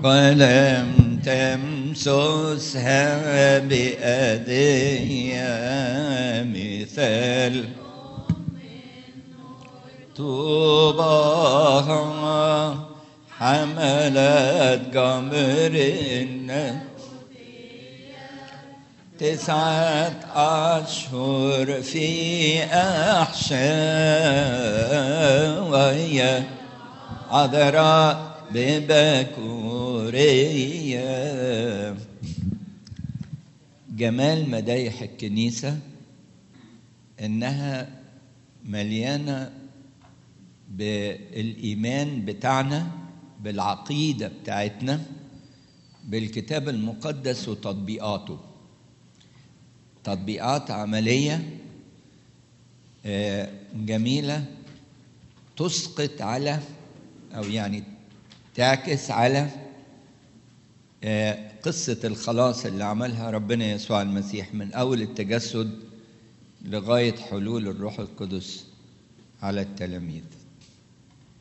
ولم تمسسها بأدية مثال طوباها حملت قمر تسعة أشهر في أحشاء وهي عذراء ببكورية جمال مدايح الكنيسة إنها مليانة بالإيمان بتاعنا بالعقيدة بتاعتنا بالكتاب المقدس وتطبيقاته تطبيقات عملية جميلة تسقط على أو يعني تعكس على قصة الخلاص اللي عملها ربنا يسوع المسيح من أول التجسد لغاية حلول الروح القدس على التلاميذ